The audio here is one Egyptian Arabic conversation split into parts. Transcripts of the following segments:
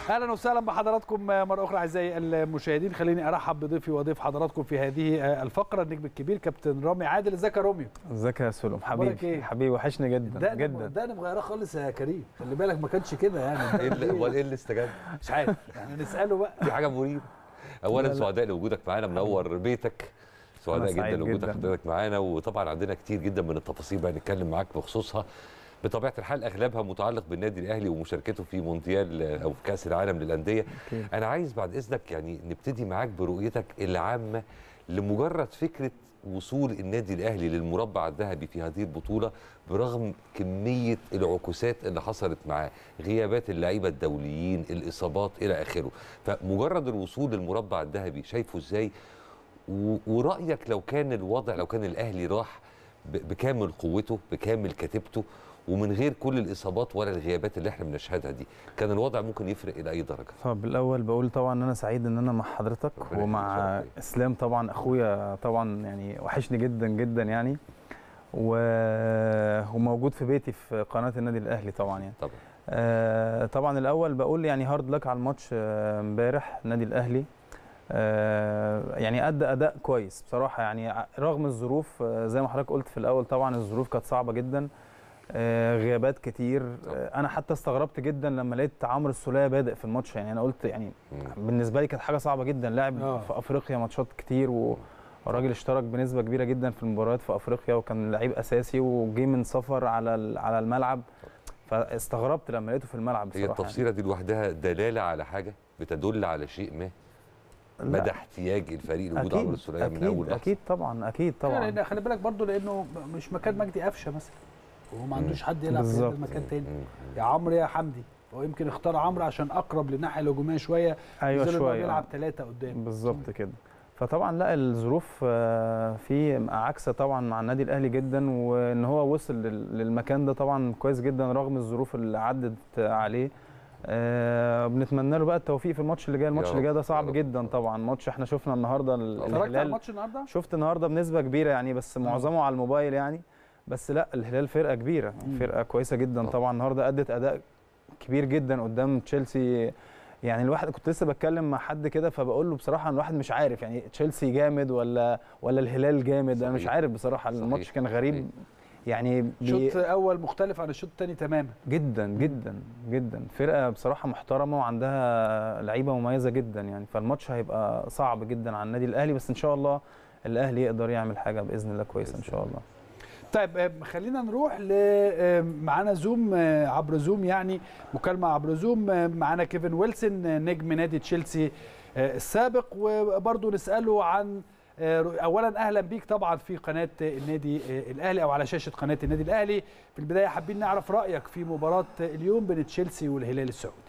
اهلا وسهلا بحضراتكم مره اخرى اعزائي المشاهدين خليني ارحب بضيفي وضيف حضراتكم في هذه الفقره النجم الكبير كابتن رامي عادل ازيك يا روميو ازيك يا سلم أخبارك حبيبي إيه؟ حبيبي وحشني جدا ده جدا ده انا مغيره خالص يا كريم خلي بالك ما كانش كده يعني ايه اللي امال ايه اللي استجاب؟ مش عارف يعني نساله بقى دي حاجه مريبه اولا لا، لا. سعداء لوجودك معانا منور بيتك سعداء أنا جدا سعيد لوجود جداً. حضرتك معانا وطبعا عندنا كتير جدا من التفاصيل بقى نتكلم معاك بخصوصها بطبيعه الحال اغلبها متعلق بالنادي الاهلي ومشاركته في مونديال آه، او في كاس العالم للانديه أكيد. انا عايز بعد اذنك يعني نبتدي معاك برؤيتك العامه لمجرد فكره وصول النادي الاهلي للمربع الذهبي في هذه البطوله برغم كميه العكوسات اللي حصلت معاه غيابات اللعيبه الدوليين الاصابات الى اخره فمجرد الوصول للمربع الذهبي شايفه ازاي و- ورايك لو كان الوضع لو كان الاهلي راح ب- بكامل قوته بكامل كتيبته ومن غير كل الاصابات ولا الغيابات اللي احنا بنشهدها دي كان الوضع ممكن يفرق الى اي درجه طب الاول بقول طبعا ان انا سعيد ان انا مع حضرتك ربنا ومع يخليك، شرف لي. اسلام طبعا اخويا طبعا يعني وحشني جدا جدا يعني و... وموجود في بيتي في قناه النادي الاهلي طبعا يعني طبعا آه، طبعا الاول بقول يعني هارد لك على الماتش آه، امبارح النادي الاهلي آه، يعني ادى اداء كويس بصراحه يعني ع- رغم الظروف آه، زي ما حضرتك قلت في الاول طبعا الظروف كانت صعبه جدا آه، غيابات كتير آه، انا حتى استغربت جدا لما لقيت عمرو السوليه بادئ في الماتش يعني انا قلت يعني مم. بالنسبه لي كانت حاجه صعبه جدا لاعب آه. في افريقيا ماتشات كتير و والراجل اشترك بنسبه كبيره جدا في المباريات في افريقيا وكان لعيب اساسي وجه من سفر على ال- على الملعب فاستغربت لما لقيته في الملعب هي بصراحه التفصيله دي لوحدها دلاله على حاجه بتدل على شيء ما يعني. مدى لا، لوجود عمرو اكيد السوليه من اكيد اول لحظه اكيد طبعا اكيد طبعا لان خلي بالك برضو لانه مش مكان مجدي قفشه مثلا وهو ما عندوش حد يلعب في بالظبط. هذا المكان تاني مم. يا عمرو يا حمدي هو يمكن اختار عمرو عشان اقرب للناحيه الهجوميه شويه ايوه نزل إن هو شويه بيلعب آه. ثلاثه قدام بالظبط كده فطبعا لا الظروف آه، في عكسه طبعا مع النادي الاهلي جدا وان هو وصل لل- للمكان ده طبعا كويس جدا رغم الظروف اللي عدت عليه آه بنتمنى له بقى التوفيق في الماتش اللي جاي الماتش يا اللي جاي رب، ده يا صعب رب. جدا طبعا ماتش احنا شفنا النهارده ال- اتفرجت على الهلال الماتش النهارده؟ شفت النهارده بنسبه كبيره يعني بس معظمه على الموبايل يعني بس لا الهلال فرقه كبيره مم. فرقه كويسه جدا طبعا. طبعا النهارده ادت اداء كبير جدا قدام تشيلسي يعني الواحد كنت لسه بتكلم مع حد كده فبقول له بصراحه الواحد مش عارف يعني تشيلسي جامد ولا ولا الهلال جامد انا مش صحيح. عارف بصراحه صحيح. الماتش كان غريب صحيح. يعني بي شوط اول مختلف عن الشوط الثاني تماما جدا جدا جدا فرقه بصراحه محترمه وعندها لعيبه مميزه جدا يعني فالماتش هيبقى صعب جدا على النادي الاهلي بس ان شاء الله الاهلي يقدر يعمل حاجه باذن الله كويسه ان شاء الله طيب آه، خلينا نروح ل آه، معانا زوم آه، عبر زوم يعني مكالمه عبر زوم آه، معانا كيفن ويلسون آه، نجم نادي تشيلسي آه، السابق وبرضه نساله عن آه، رؤ- اولا اهلا بيك طبعا في قناه آه، النادي آه، الاهلي او على شاشه قناه النادي الاهلي في البدايه حابين نعرف رايك في مباراه اليوم بين تشيلسي والهلال السعودي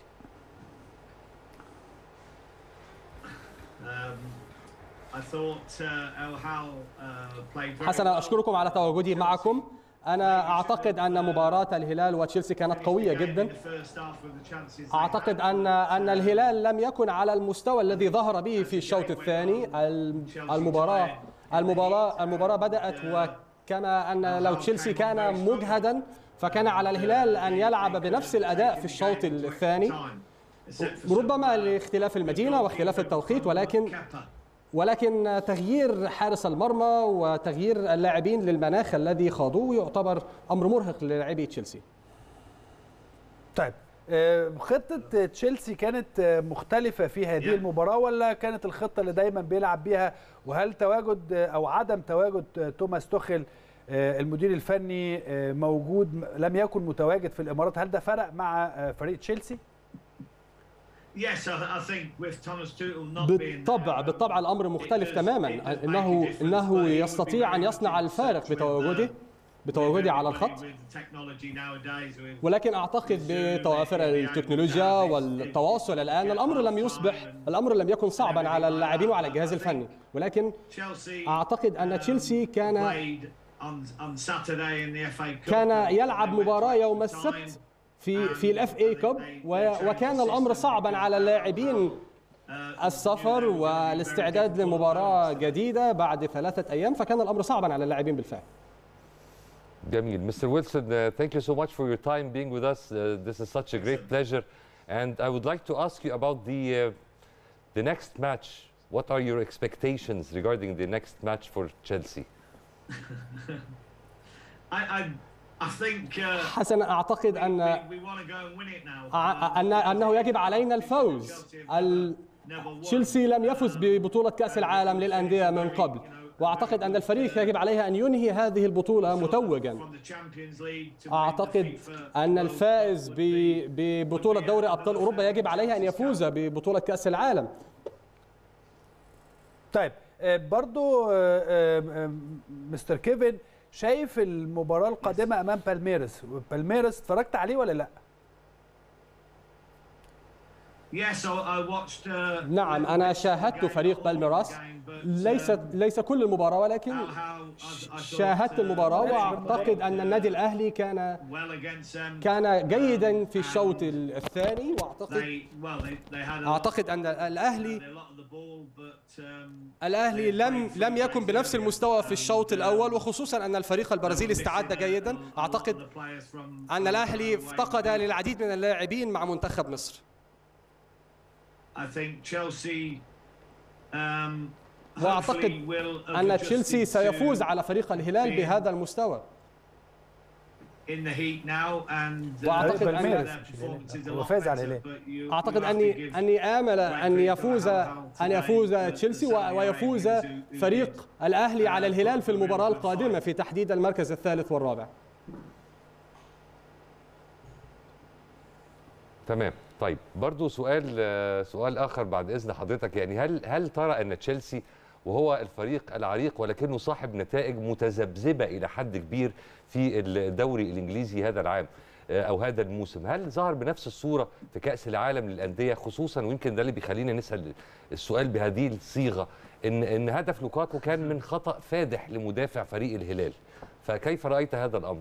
حسنا أشكركم على تواجدي معكم أنا أعتقد أن مباراة الهلال وتشيلسي كانت قوية جدا أعتقد أن أن الهلال لم يكن على المستوى الذي ظهر به في الشوط الثاني الم- المباراة المباراة المباراة بدأت وكما أن لو تشيلسي كان مجهدا فكان على الهلال أن يلعب بنفس الأداء في الشوط الثاني ربما لاختلاف المدينة واختلاف التوقيت ولكن ولكن تغيير حارس المرمى وتغيير اللاعبين للمناخ الذي خاضوه يعتبر امر مرهق للاعبي تشيلسي طيب آه، خطة تشيلسي كانت آه، مختلفة في هذه المباراة ولا كانت الخطة اللي دايما بيلعب بيها وهل تواجد آه، أو عدم تواجد آه، توماس توخيل آه، المدير الفني آه، موجود م- لم يكن متواجد في الإمارات هل ده فرق مع آه، فريق تشيلسي؟ بالطبع بالطبع الامر مختلف تماما انه انه يستطيع ان يصنع الفارق بتواجده بتواجده على الخط ولكن اعتقد بتوافر التكنولوجيا والتواصل الان الامر لم يصبح الامر لم يكن صعبا على اللاعبين وعلى الجهاز الفني ولكن اعتقد ان تشيلسي كان كان يلعب مباراه يوم السبت في في الاف اي كاب وكان الامر صعبا على اللاعبين السفر والاستعداد لمباراه جديده بعد ثلاثه ايام فكان الامر صعبا على اللاعبين بالفعل جميل Mr. Wilson uh, thank you so much for your time being with us uh, this is such a great pleasure And I would like to ask you about the uh, the next match. What are your expectations regarding the next match for Chelsea? I, I, I think. Uh, حسن اعتقد we, ان we, we want to go and win it now. ع- أن أنه يجب علينا الفوز ال- تشيلسي لم يفز ببطولة كأس العالم للأندية من قبل وأعتقد أن الفريق يجب عليه أن ينهي هذه البطولة متوجا From the Champions League to win the أعتقد FIFA أن World الفائز Cup. ب- ببطولة دوري أبطال أوروبا يجب عليه أن يفوز ببطولة كأس العالم طيب آه، برضو آه، آه، آه، مستر كيفن شايف المباراة القادمة أمام بالميرس بالميرس اتفرجت عليه ولا لأ؟ Yes, I, I watched. Uh, نعم أنا شاهدت فريق بالميراس ليس ليس كل المباراة ولكن how, how I, I thought, شاهدت uh, المباراة وأعتقد أن النادي الأهلي كان well against them. كان جيدا في الشوط الثاني وأعتقد They, well, they, they had a lot, أعتقد أن الأهلي a lot of the ball, but um, الأهلي لم لم يكن بنفس المستوى في الشوط الأول وخصوصا أن الفريق البرازيلي استعد جيدا أعتقد أن الأهلي افتقد للعديد من اللاعبين مع منتخب مصر I think Chelsea um, وأعتقد hopefully will have أن adjusted تشيلسي to سيفوز على فريق الهلال being بهذا المستوى in the heat now and uh, وأعتقد أن- their performances a هو lot فاز على better, الهلال. but you- أعتقد you have to أني give أني آمل أن يفوز أن يفوز تشيلسي و- ويفوز فريق الأهلي على الهلال في المباراة القادمة في تحديد المركز الثالث والرابع تمام طيب برضو سؤال آه، سؤال اخر بعد اذن حضرتك يعني هل هل ترى ان تشيلسي وهو الفريق العريق ولكنه صاحب نتائج متذبذبه الى حد كبير في الدوري الانجليزي هذا العام آه، او هذا الموسم هل ظهر بنفس الصوره في كاس العالم للانديه خصوصا ويمكن ده اللي بيخلينا نسال السؤال بهذه الصيغه ان ان هدف لوكاكو كان من خطا فادح لمدافع فريق الهلال فكيف رايت هذا الامر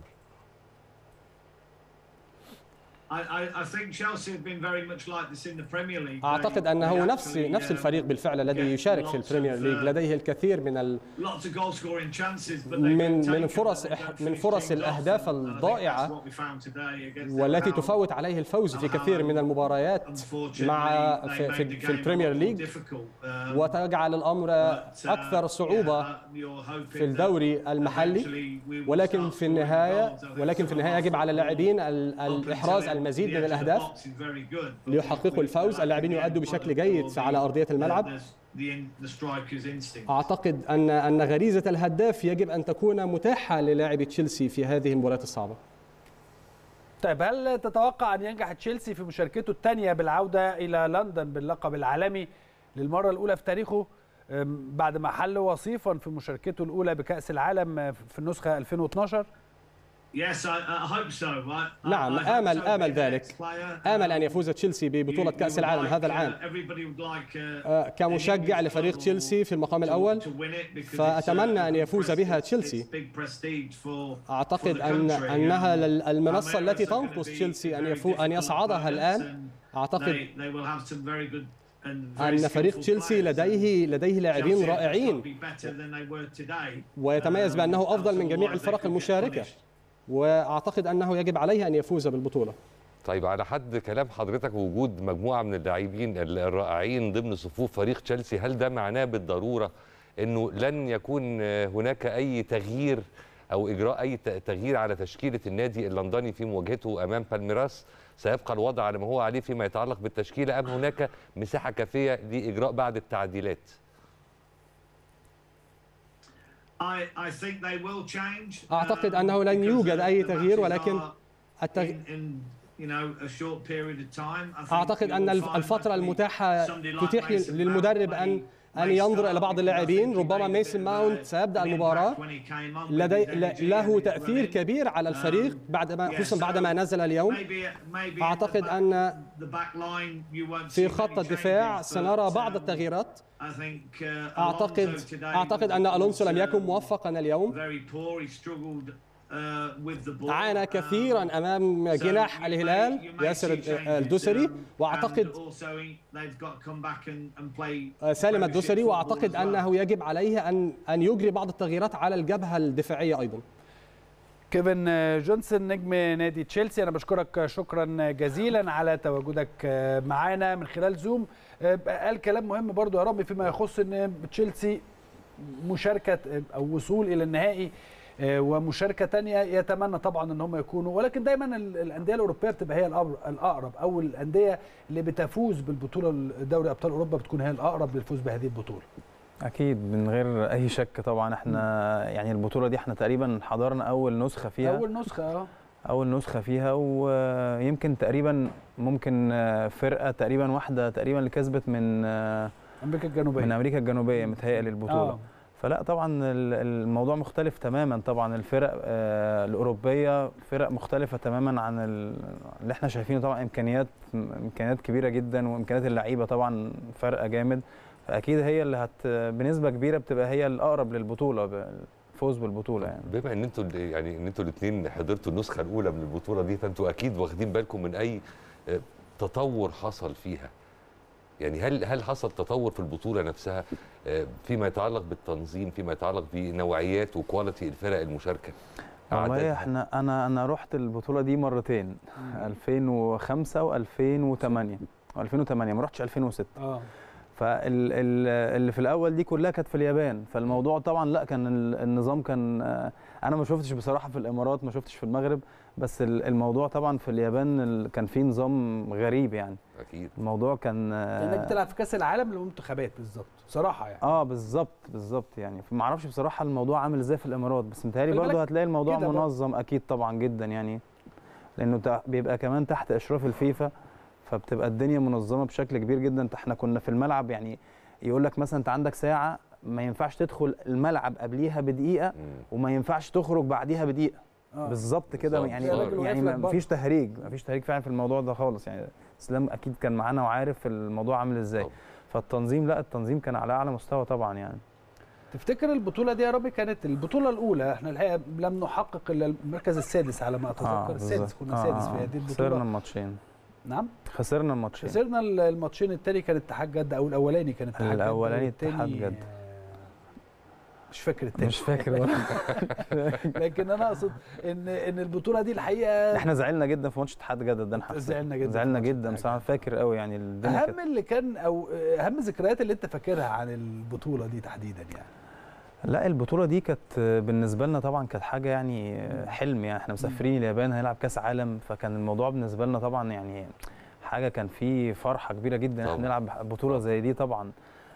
I, I, I think Chelsea have been very much like this in the Premier League. أعتقد They- أنه they نفس actually, نفس um, الفريق بالفعل الذي يشارك في البريمير ليج لديه الكثير من ال lots of goal scoring chances, but they من- get من taken, فرص- but they don't من finish فرص things off, الأهداف and I think الضائعة that's what we found today against والتي Everton. تفوت عليه الفوز في كثير من المباريات Unfortunately, مع they في, made في, the في game a البريمير lot more ليج difficult. Um, وتجعل الأمر but, uh, أكثر صعوبة yeah, uh, you're hoping في الدوري that المحلي eventually we will ولكن start في scoring النهاية goals. I think ولكن في النهاية some يجب على of the اللاعبين ال- up الإحراز until المزيد the من edge of the الأهداف box is very good, but ليحققوا الفوز اللاعبين يؤدوا بشكل جيد على أرضية الملعب The, the striker's instinct. أعتقد أن أن غريزة الهداف يجب أن تكون متاحة للاعبي تشيلسي في هذه المباريات الصعبة طيب هل تتوقع أن ينجح تشيلسي في مشاركته الثانية بالعودة إلى لندن باللقب العالمي للمرة الأولى في تاريخه أم، بعد ما حل وصيفا في مشاركته الأولى بكأس العالم في النسخة 2012 Yes, I, I hope so. I, I- نعم I hope آمل so آمل being the ذلك next player. آمل أن يفوز تشيلسي You- ببطولة you كأس would العالم like, هذا uh, العام everybody would like, uh, آه، كمشجع an English لفريق club تشيلسي في المقام to- الأول to win it because فأتمنى it's, uh, أن يفوز بها it's تشيلسي. big prestige for- أعتقد for the أن country. أنها Um, لل- المنصة Palmeiras التي are gonna تنقص be تشيلسي أن very يفو أن difficult يصعدها opponents الآن and أعتقد they- they will have some very good and very أن فريق skillful تشيلسي players. لديه لديه لاعبين Chelsea رائعين will be better than they were today. ويتميز Um, بأنه أفضل من and جميع otherwise they الفرق could get المشاركة punished. وأعتقد أنه يجب عليه أن يفوز بالبطولة طيب على حد كلام حضرتك وجود مجموعه من اللاعبين ال- الرائعين ضمن صفوف فريق تشيلسي هل ده معناه بالضروره انه لن يكون آه، هناك اي تغيير او اجراء اي ت- تغيير على تشكيله النادي اللندني في مواجهته امام بالميراس سيبقى الوضع على ما هو عليه فيما يتعلق بالتشكيله ام هناك مساحه كافيه لاجراء بعض التعديلات I, I think they will change. أعتقد um, أنه لن because يوجد the- أي the تغيير matches ولكن are التغ... in, in, you know, a short period of time. I think أعتقد you أن will الف- find الفترة that المتاحة somebody like تتيح Mason للمدرب Mount أن may- أن may ينظر start إلى بعض because I اللاعبين think he ربما made a ميسن bit of ماونت a- سيبدأ an المباراة impact when he came on with لدي his ل- energy له and his تأثير running. كبير على الفريق Um, بعدما yeah, خصوصا so بعدما نزل اليوم maybe- maybe in أعتقد the back- أن the back line you won't في see خط many الدفاع changes, سنرى but, بعض um, التغييرات I think, uh, أعتقد Alonso today أعتقد was- أن ألونسو was, لم يكن um, موفقا اليوم very poor. He struggled uh, with the ball. عانى Um, كثيرا أمام so جناح you may- الهلال you may ياسر see changes, الدوسري um, وأعتقد and also he- they've got to come back and- and play سالم Premiership الدوسري football وأعتقد as well. أنه يجب عليه أن أن يجري بعض التغييرات على الجبهة الدفاعية أيضا كيفن جونسون نجم نادي تشيلسي انا بشكرك شكرا جزيلا على تواجدك معانا من خلال زوم قال كلام مهم برضو يا رامي فيما يخص ان تشيلسي مشاركه او وصول الى النهائي ومشاركه تانية يتمنى طبعا ان هم يكونوا ولكن دايما الانديه الاوروبيه بتبقى هي الاقرب او الانديه اللي بتفوز بالبطوله دوري ابطال اوروبا بتكون هي الاقرب للفوز بهذه البطوله اكيد من غير اي شك طبعا احنا يعني البطوله دي احنا تقريبا حضرنا اول نسخه فيها اول نسخه اه اول نسخه فيها ويمكن تقريبا ممكن فرقه تقريبا واحده تقريبا اللي كسبت من امريكا الجنوبيه من امريكا الجنوبيه متهيألي البطوله آه. فلا طبعا الموضوع مختلف تماما طبعا الفرق الاوروبيه فرق مختلفه تماما عن اللي احنا شايفينه طبعا امكانيات امكانيات كبيره جدا وامكانيات اللعيبه طبعا فرقه جامد فاكيد هي اللي هت بنسبه كبيره بتبقى هي الاقرب للبطوله الفوز بالبطوله يعني بما ان انتوا يعني ان انتوا الاثنين حضرتوا النسخه الاولى من البطوله دي فانتوا اكيد واخدين بالكم من اي تطور حصل فيها يعني هل هل حصل تطور في البطوله نفسها فيما يتعلق بالتنظيم فيما يتعلق بنوعيات وكواليتي الفرق المشاركه والله احنا انا انا رحت البطوله دي مرتين 2005 و2008 و2008 ما رحتش 2006 اه فاللي في الاول دي كلها كانت في اليابان فالموضوع طبعا لا كان النظام كان انا ما شفتش بصراحه في الامارات ما شفتش في المغرب بس الموضوع طبعا في اليابان كان فيه نظام غريب يعني اكيد الموضوع كان انك بتلعب في كاس العالم للمنتخبات بالظبط صراحه يعني اه بالظبط بالظبط يعني ما اعرفش بصراحه الموضوع عامل ازاي في الامارات بس متهيألي برضه هتلاقي الموضوع منظم اكيد طبعا جدا يعني لانه بيبقى كمان تحت اشراف الفيفا فبتبقى الدنيا منظمه بشكل كبير جدا احنا كنا في الملعب يعني يقول لك مثلا انت عندك ساعه ما ينفعش تدخل الملعب قبليها بدقيقه وما ينفعش تخرج بعديها بدقيقه آه. بالظبط كده يعني يعني ما فيش تهريج ما فيش تهريج فعلا في الموضوع ده خالص يعني اسلام اكيد كان معانا وعارف الموضوع عامل ازاي أوه. فالتنظيم لا التنظيم كان على اعلى مستوى طبعا يعني تفتكر البطوله دي يا ربي كانت البطوله الاولى احنا الحقيقه لم نحقق الا المركز السادس على ما اتذكر آه السادس كنا آه سادس في هذه البطوله خسرنا الماتشين نعم خسرنا الماتشين خسرنا الماتشين الثاني كان اتحاد جده او الاولاني كان اتحاد جده الاولاني اتحاد جده مش فاكر التاني مش فاكر لكن انا اقصد ان ان البطوله دي الحقيقه احنا زعلنا جدا في ماتش اتحاد جده ده انا زعلنا جدا زعلنا جدا بصراحه فاكر قوي يعني الدنيا اهم اللي كان او اهم ذكريات اللي انت فاكرها عن البطوله دي تحديدا يعني لا البطوله دي كانت بالنسبه لنا طبعا كانت حاجه يعني حلم يعني احنا مسافرين اليابان هنلعب كاس عالم فكان الموضوع بالنسبه لنا طبعا يعني حاجه كان فيه فرحه كبيره جدا احنا نلعب بطوله زي دي طبعا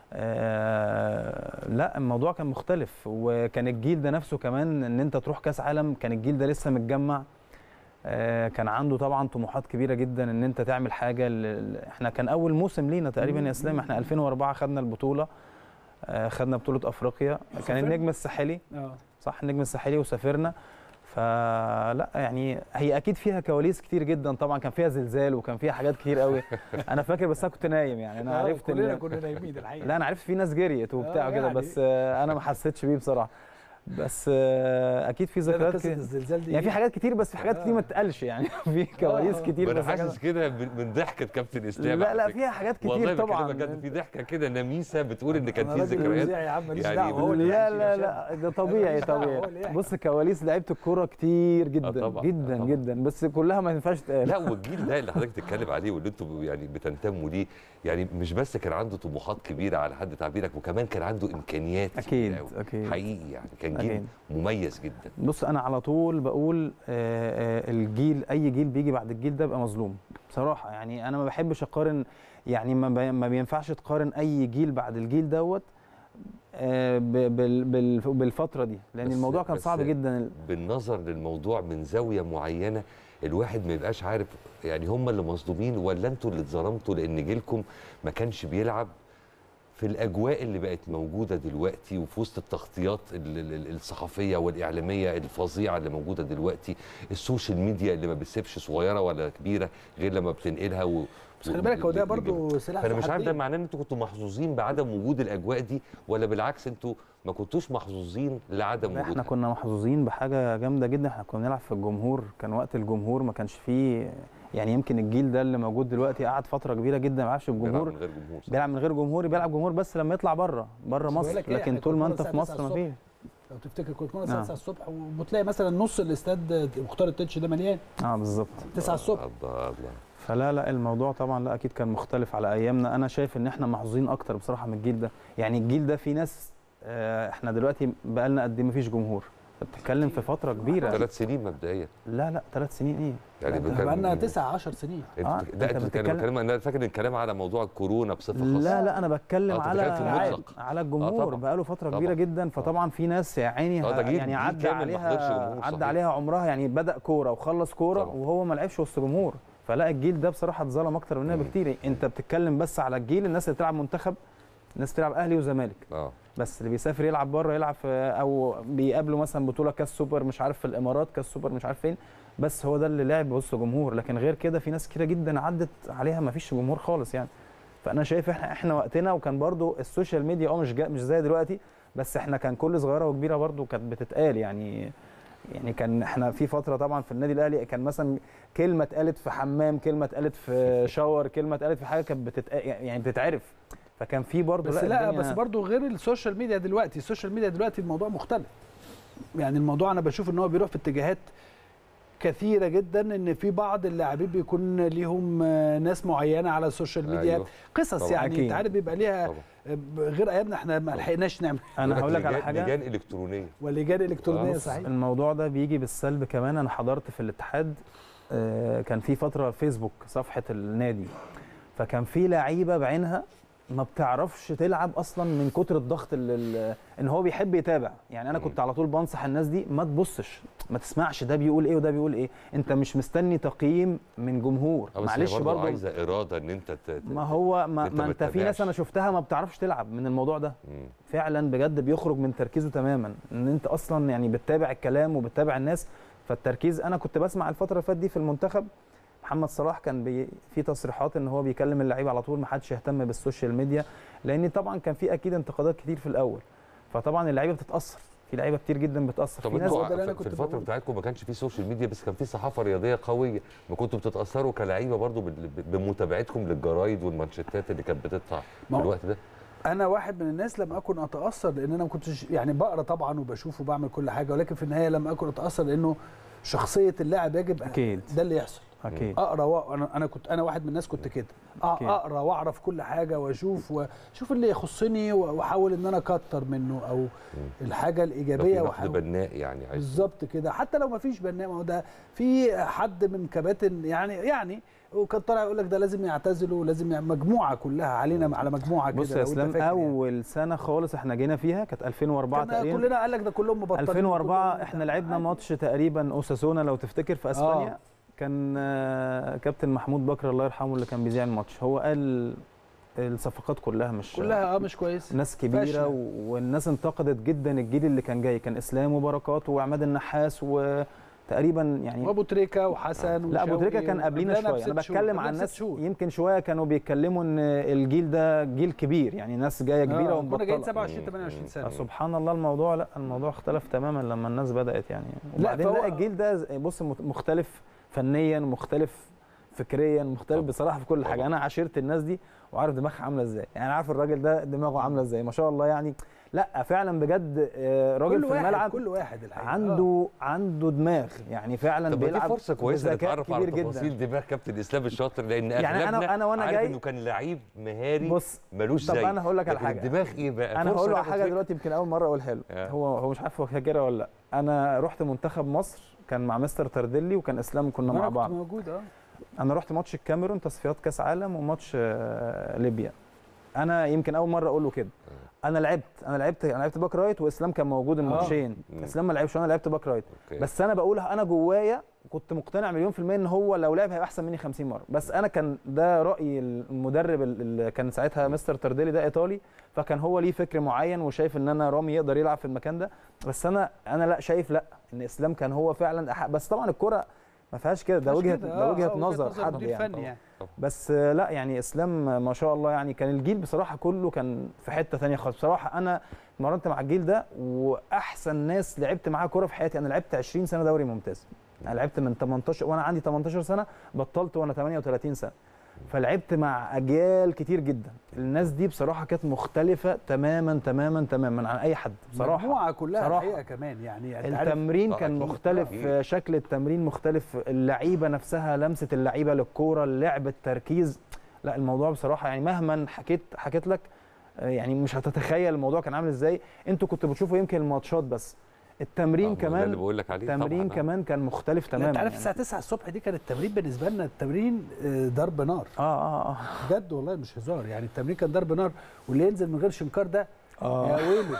آه لا الموضوع كان مختلف وكان الجيل ده نفسه كمان ان انت تروح كاس عالم كان الجيل ده لسه متجمع آه كان عنده طبعا طموحات كبيره جدا ان انت تعمل حاجه احنا كان اول موسم لينا تقريبا يا اسلام احنا 2004 خدنا البطوله آه خدنا بطوله افريقيا كان النجم الساحلي صح النجم الساحلي وسافرنا فلا يعني هي اكيد فيها كواليس كتير جدا طبعا كان فيها زلزال وكان فيها حاجات كتير قوي انا فاكر بس انا كنت نايم يعني انا عرفت كلنا كنا نايمين الحقيقه لا انا عرفت في ناس جريت وبتاع كده يعني. بس انا ما حسيتش بيه بصراحه بس اكيد في ذكريات كتير الزلزال دي يعني في حاجات كتير بس في حاجات كتير ما تتقالش يعني في كواليس كتير انا حاسس كده من ضحكه كابتن اسلام لا لا فيها حاجات كتير والله طبعا والله في ضحكه كده نميسه بتقول ان كان في ذكريات يعني لا لا لا ده طبيعي طبيعي بص كواليس لعيبه الكوره كتير جدا طبعًا جدا طبعًا. جدا بس كلها ما ينفعش تتقال لا والجيل ده اللي حضرتك بتتكلم عليه واللي انتم يعني بتنتموا ليه يعني مش بس كان عنده طموحات كبيره على حد تعبيرك وكمان كان عنده امكانيات اكيد اكيد حقيقي يعني كان جيل أكيد. مميز جدا بص انا على طول بقول الجيل اي جيل بيجي بعد الجيل ده بقى مظلوم بصراحه يعني انا ما بحبش اقارن يعني ما بينفعش تقارن اي جيل بعد الجيل دوت بالفتره دي لان الموضوع كان صعب جدا بالنظر للموضوع من زاويه معينه الواحد ما يبقاش عارف يعني هم اللي مصدومين ولا انتوا اللي اتظلمتوا لان جيلكم ما كانش بيلعب في الاجواء اللي بقت موجوده دلوقتي وفي وسط التغطيات الصحفيه والاعلاميه الفظيعه اللي موجوده دلوقتي السوشيال ميديا اللي ما بتسيبش صغيره ولا كبيره غير لما بتنقلها و بس خلي بالك هو ده برضه سلاح فانا مش عارف ده معناه ان انتوا كنتوا محظوظين بعدم وجود الاجواء دي ولا بالعكس انتوا ما كنتوش محظوظين لعدم وجودها احنا كنا محظوظين بحاجه جامده جدا احنا كنا بنلعب في الجمهور كان وقت الجمهور ما كانش فيه يعني يمكن الجيل ده اللي موجود دلوقتي قعد فتره كبيره جدا ما بيلعبش بجمهور بيلعب من غير جمهور بيلعب من غير جمهور بيلعب جمهور بس لما يطلع بره بره مصر لكن طول ما انت في مصر ما فيش لو تفتكر كنت كنا آه. الساعه 9 الصبح وبتلاقي مثلا نص الاستاد مختار التتش ده مليان اه بالظبط 9 الصبح الله الله فلا لا الموضوع طبعا لا اكيد كان مختلف على ايامنا انا شايف ان احنا محظوظين اكتر بصراحه من الجيل ده يعني الجيل ده في ناس آه، احنا دلوقتي بقالنا قد ايه مفيش جمهور بتتكلم في فتره كبيره ثلاث سنين مبدئيا لا لا ثلاث سنين ايه يعني احنا بقالنا 9 10 سنين انت آه، بتك- لا أنت انت بتتكلم بتتكلم- بتتكلم انا فاكر الكلام على موضوع الكورونا بصفه خاصه لا لا انا بتكلم آه، أنت على بتتكلم في المطلق. على آه، الجمهور طبعاً. بقاله فتره طبعاً. كبيره جدا فطبعا في ناس يا عيني آه، ده جيل- يعني جيل عدى كامل ما حضرش عليها جمهور، عدى صحيح. عليها عمرها يعني بدا كوره وخلص كوره طبعاً. وهو ما لعبش وسط جمهور فلا الجيل ده بصراحه اتظلم اكتر مننا مم. بكتير انت بتتكلم بس على الجيل الناس اللي بتلعب منتخب الناس بتلعب اهلي وزمالك اه بس اللي بيسافر يلعب بره يلعب في او بيقابله مثلا بطوله كاس سوبر مش عارف في الامارات كاس سوبر مش عارف فين بس هو ده اللي لعب وسط جمهور لكن غير كده في ناس كتيره جدا عدت عليها ما فيش جمهور خالص يعني فانا شايف احنا احنا وقتنا وكان برضو السوشيال ميديا اه مش جا مش زي دلوقتي بس احنا كان كل صغيره وكبيره برضو كانت بتتقال يعني يعني كان احنا في فتره طبعا في النادي الاهلي كان مثلا كلمه اتقالت في حمام كلمه اتقالت في شاور كلمه اتقالت في حاجه كانت بتتقال يعني بتتعرف فكان في برضو بس لا الدنيا- بس برضو غير السوشيال ميديا دلوقتي السوشيال ميديا دلوقتي الموضوع مختلف يعني الموضوع انا بشوف ان هو بيروح في اتجاهات كثيره جدا ان في بعض اللاعبين بيكون ليهم آه، ناس معينه على السوشيال ميديا أيوه. قصص طبعاً. يعني أكيد. انت عارف بيبقى ليها طبعا آه، غير ايامنا احنا ما لحقناش نعمل انا هقول لك على لجان- حاجه لجان الكترونيه ولجان الكترونيه بص، صحيح الموضوع ده بيجي بالسلب كمان انا حضرت في الاتحاد آه، كان في فتره فيسبوك صفحه النادي فكان في لعيبه بعينها ما بتعرفش تلعب اصلا من كتر الضغط اللي اللي- ان هو بيحب يتابع يعني انا كنت على طول بنصح الناس دي ما تبصش ما تسمعش ده بيقول ايه وده بيقول ايه انت مش مستني تقييم من جمهور آه، بس هي معلش برضه برضه عايزه اراده ان انت ت- ت- ما هو ما, أنت ما ما انت في تتابعش. ناس انا شفتها ما بتعرفش تلعب من الموضوع ده مم. فعلا بجد بيخرج من تركيزه تماما ان انت اصلا يعني بتتابع الكلام وبتتابع الناس فالتركيز انا كنت بسمع الفتره اللي فاتت دي في المنتخب محمد صلاح كان بي في تصريحات ان هو بيكلم اللعيبه على طول ما حدش يهتم بالسوشيال ميديا لان طبعا كان في اكيد انتقادات كتير في الاول فطبعا اللعيبه بتتاثر في لعيبه كتير جدا بتتاثر طب في ناس هو ده اللي انتوا أنا في كنت الفتره بقوله. بتاعتكم ما كانش في سوشيال ميديا بس كان في صحافه رياضيه قويه ما كنتوا بتتاثروا كلعيبه برضو بال- بمتابعتكم للجرايد والمانشيتات اللي كانت بتطلع في ما هو- الوقت ده انا واحد من الناس لم اكن اتاثر لان انا ما كنتش يعني بقرا طبعا وبشوف وبعمل كل حاجه ولكن في النهايه لم اكن اتاثر لانه شخصيه اللاعب يجب اكيد ده اللي يحصل اكيد اقرا و... انا انا كنت انا واحد من الناس كنت كده أ- أكيد. اقرا واعرف كل حاجه واشوف واشوف اللي يخصني و- واحاول ان انا اكتر منه او الحاجه لو في الايجابيه نقد واحاول بناء يعني عايز بالظبط كده حتى لو ما فيش بناء ما هو ده في حد من كباتن يعني يعني وكان طالع يقول لك ده لازم يعتزلوا لازم يعمل مجموعه كلها علينا على مجموعه كده بص يا لو أنت اسلام فاكر يعني. اول سنه خالص احنا جينا فيها كانت 2004 كان تقريبا كلنا قال لك ده كلهم مبطلين 2004 كلهم احنا لعبنا عادي. ماتش تقريبا اوساسونا لو تفتكر في اسبانيا آه. كان آه، كابتن محمود بكر الله يرحمه اللي كان بيذيع الماتش هو قال الصفقات كلها مش كلها اه مش كويس ناس كبيره فاشلة. و- والناس انتقدت جدا الجيل اللي كان جاي كان اسلام وبركات وعماد النحاس وتقريبا يعني وابو تريكه وحسن لا ابو تريكه وشوقي كان قبلينا وقبلنا شويه انا بست شهور، بتكلم قبلنا عن بست ناس شهور. يمكن شويه كانوا بيتكلموا ان الجيل ده جيل كبير يعني ناس جايه كبيره آه، كنا جايين ومبطله 27 28 سنه سبحان الله الموضوع لا الموضوع اختلف تماما لما الناس بدات يعني وبعدين فهو- لا الجيل ده ز- بص مت- مختلف فنيا مختلف فكريا مختلف طبعا. بصراحه في كل حاجه طبعا. انا عاشرت الناس دي وعارف دماغها عامله ازاي يعني عارف الراجل ده دماغه عامله ازاي ما شاء الله يعني لا فعلا بجد آه، راجل كل في واحد الملعب كل واحد الحقيقه آه. عنده عنده دماغ يعني فعلا طب ما دي بيلعب فرصه كويسه بذكاء نتعرف على كبير جدا تفاصيل دماغ كابتن اسلام الشاطر لان يعني أنا- اغلبنا أنا وأنا عارف جاي- انه كان لعيب مهاري بص ملوش طب زي أنا هقول لك على لكن حاجة. الدماغ ايه بقى انا فرصة هقول له على ناخد حاجه فكرة. دلوقتي يمكن اول مره اقولها له آه. هو هو مش عارف هو فاكرها ولا لا انا رحت منتخب مصر كان مع مستر تردلي وكان اسلام كنا وأنا مع كنت بعض موجود اه انا رحت ماتش الكاميرون تصفيات كاس عالم وماتش آه، ليبيا انا يمكن اول مره اقول له كده انا لعبت انا لعبت انا لعبت باك رايت واسلام كان موجود الماتشين مم. اسلام ما لعبش وانا لعبت باك رايت أوكي. بس انا بقولها انا جوايا كنت مقتنع مليون في الميه ان هو لو لعب هيبقى احسن مني 50 مره بس انا كان ده راي المدرب اللي كان ساعتها مستر تردلي ده ايطالي فكان هو ليه فكر معين وشايف ان انا رامي يقدر يلعب في المكان ده بس انا انا لا شايف لا ان اسلام كان هو فعلا أحق بس طبعا الكره ما فيهاش كده ده مش وجهه كده، ده آه، وجهه آه، نظر حد مدير يعني فني يعني بس آه، لا يعني اسلام ما شاء الله يعني كان الجيل بصراحه كله كان في حته ثانيه خالص بصراحه انا اتمرنت مع الجيل ده واحسن ناس لعبت معاها كوره في حياتي انا لعبت 20 سنه دوري ممتاز انا لعبت من 18 وانا عندي 18 سنه بطلت وانا 38 سنه فلعبت مع اجيال كتير جدا الناس دي بصراحه كانت مختلفه تماما تماما تماما عن اي حد بصراحه المجموعه كلها صراحة. الحقيقه كمان يعني أنت عارف التمرين آه، كان أكيد. مختلف أكيد. شكل التمرين مختلف اللعيبه نفسها لمسه اللعيبه للكوره اللعب التركيز لا الموضوع بصراحه يعني مهما حكيت حكيت لك آه، يعني مش هتتخيل الموضوع كان عامل ازاي انتوا كنتوا بتشوفوا يمكن الماتشات بس التمرين آه، ما ده اللي كمان بقول لك عليه التمرين طبعاً. كمان كان مختلف لا، تماما انت عارف يعني. الساعه 9 الصبح دي كان التمرين بالنسبه لنا التمرين آه، ضرب نار اه اه اه بجد والله مش هزار يعني التمرين كان ضرب نار واللي ينزل من غير شنكار ده يا اه ويله